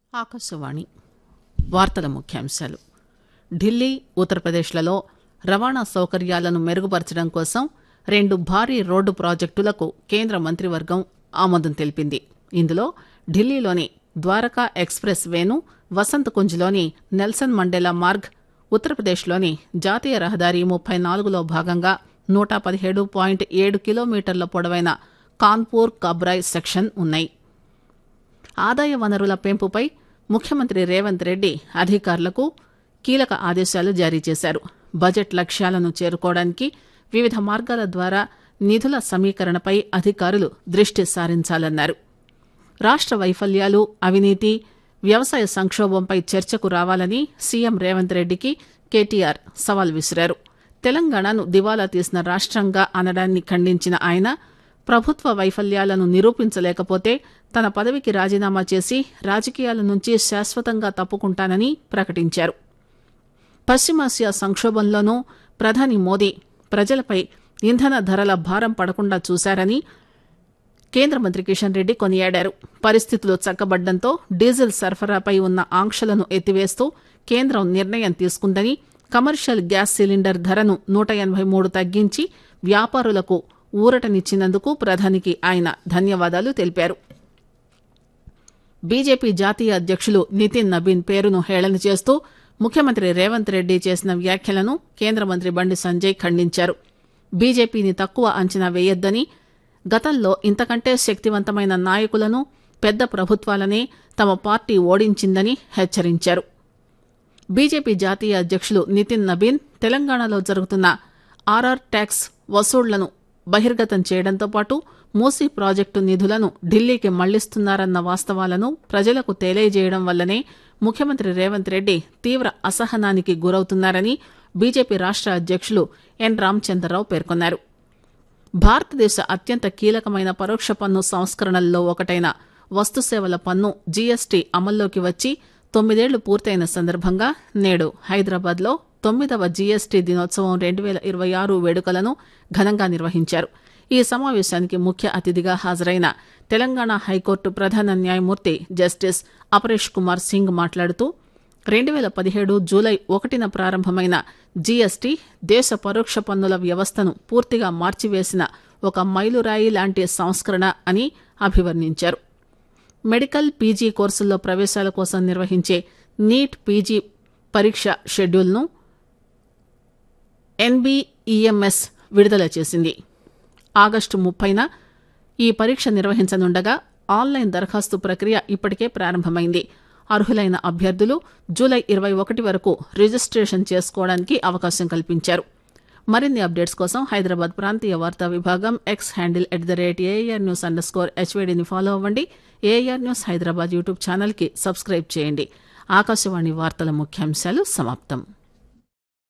ఆకాశవాణి వార్తల ముఖ్యాంశాలు ఢిల్లీ ఉత్తరప్రదేశ్లలో రవాణా సౌకర్యాలను మెరుగుపరచడం కోసం రెండు భారీ రోడ్డు ప్రాజెక్టులకు కేంద్ర మంత్రివర్గం ఆమోదం తెలిపింది ఇందులో ఢిల్లీలోని ద్వారకా ఎక్స్ప్రెస్ వేను వసంత్ కుంజ్లోని నెల్సన్ మండేలా మార్గ్ ఉత్తరప్రదేశ్లోని జాతీయ రహదారి ముప్పై నాలుగులో భాగంగా నూట పదిహేడు పాయింట్ ఏడు కిలోమీటర్ల పొడవైన కాన్పూర్ కబ్రాయ్ సెక్షన్ ఉన్నాయి ఆదాయ వనరుల పెంపుపై ముఖ్యమంత్రి రేవంత్ రెడ్డి అధికారులకు కీలక ఆదేశాలు జారీ చేశారు బడ్జెట్ లక్ష్యాలను చేరుకోవడానికి వివిధ మార్గాల ద్వారా నిధుల సమీకరణపై అధికారులు దృష్టి సారించాలన్నారు రాష్ట వైఫల్యాలు అవినీతి వ్యవసాయ సంక్షోభంపై చర్చకు రావాలని సీఎం రేవంత్ రెడ్డికి కేటీఆర్ సవాల్ విసిరారు తెలంగాణను దివాలా తీసిన రాష్టంగా అనడాన్ని ఖండించిన ఆయన ప్రభుత్వ వైఫల్యాలను నిరూపించలేకపోతే తన పదవికి రాజీనామా చేసి రాజకీయాల నుంచి శాశ్వతంగా తప్పుకుంటానని ప్రకటించారు పశ్చిమాసియా సంక్షోభంలోనూ ప్రధాని మోదీ ప్రజలపై ఇంధన ధరల భారం పడకుండా చూశారని కేంద్ర మంత్రి కిషన్ రెడ్డి కొనియాడారు పరిస్థితులు చక్కబడ్డంతో డీజిల్ సరఫరాపై ఉన్న ఆంక్షలను ఎత్తివేస్తూ కేంద్రం నిర్ణయం తీసుకుందని కమర్షియల్ గ్యాస్ సిలిండర్ ధరను నూట ఎనబై మూడు తగ్గించి వ్యాపారులకు ఊరటనిచ్చినందుకు ప్రధానికి ఆయన ధన్యవాదాలు తెలిపారు బీజేపీ జాతీయ అధ్యక్షులు నితిన్ నబీన్ పేరును హేళన చేస్తూ ముఖ్యమంత్రి రేవంత్ రెడ్డి చేసిన వ్యాఖ్యలను కేంద్ర మంత్రి బండి సంజయ్ ఖండించారు బీజేపీని తక్కువ అంచనా వేయొద్దని గతంలో ఇంతకంటే శక్తివంతమైన నాయకులను పెద్ద ప్రభుత్వాలనే తమ పార్టీ ఓడించిందని హెచ్చరించారు బీజేపీ జాతీయ అధ్యక్షులు నితిన్ నబీన్ తెలంగాణలో జరుగుతున్న ఆర్ఆర్ ట్యాక్స్ వసూళ్లను బహిర్గతం చేయడంతో పాటు మూసీ ప్రాజెక్టు నిధులను ఢిల్లీకి మళ్లిస్తున్నారన్న వాస్తవాలను ప్రజలకు తెలియజేయడం వల్లనే ముఖ్యమంత్రి రేవంత్ రెడ్డి తీవ్ర అసహనానికి గురవుతున్నారని బీజేపీ రాష్ట అధ్యక్షులు ఎన్ రామచంద్రరావు పేర్కొన్నారు భారతదేశ అత్యంత కీలకమైన పరోక్ష పన్ను సంస్కరణల్లో ఒకటైన వస్తుసేవల పన్ను జీఎస్టీ అమల్లోకి వచ్చి తొమ్మిదేళ్లు పూర్తయిన సందర్భంగా నేడు హైదరాబాద్లో తొమ్మిదవ జీఎస్టీ దినోత్సవం రెండు వేల ఇరవై ఆరు వేడుకలను ఘనంగా నిర్వహించారు ఈ సమావేశానికి ముఖ్య అతిథిగా హాజరైన తెలంగాణ హైకోర్టు ప్రధాన న్యాయమూర్తి జస్టిస్ అపరేష్ కుమార్ సింగ్ మాట్లాడుతూ రెండు వేల పదిహేడు జూలై ఒకటిన ప్రారంభమైన జీఎస్టీ దేశ పరోక్ష పన్నుల వ్యవస్థను పూర్తిగా మార్చివేసిన ఒక మైలురాయి లాంటి సంస్కరణ అని అభివర్ణించారు మెడికల్ పీజీ కోర్సుల్లో ప్రవేశాల కోసం నిర్వహించే నీట్ పీజీ పరీక్ష షెడ్యూల్ను ఎన్బీఈఎంఎస్ విడుదల చేసింది ఆగస్టు ముప్పైన ఈ పరీక్ష నిర్వహించనుండగా ఆన్లైన్ దరఖాస్తు ప్రక్రియ ఇప్పటికే ప్రారంభమైంది అర్హులైన అభ్యర్థులు జూలై ఇరవై ఒకటి వరకు రిజిస్ట్రేషన్ చేసుకోవడానికి అవకాశం కల్పించారు మరిన్ని అప్డేట్స్ కోసం హైదరాబాద్ ప్రాంతీయ వార్తా విభాగం X handle at the rate AIR news underscore స్కోర్ హెచ్వేడిని ఫాలో అవ్వండి ఏఆర్ న్యూస్ హైదరాబాద్ యూట్యూబ్ ఛానల్కి సబ్స్క్రైబ్ చేయండి ఆకాశవాణి వార్తల ముఖ్యాంశాలు సమాప్తం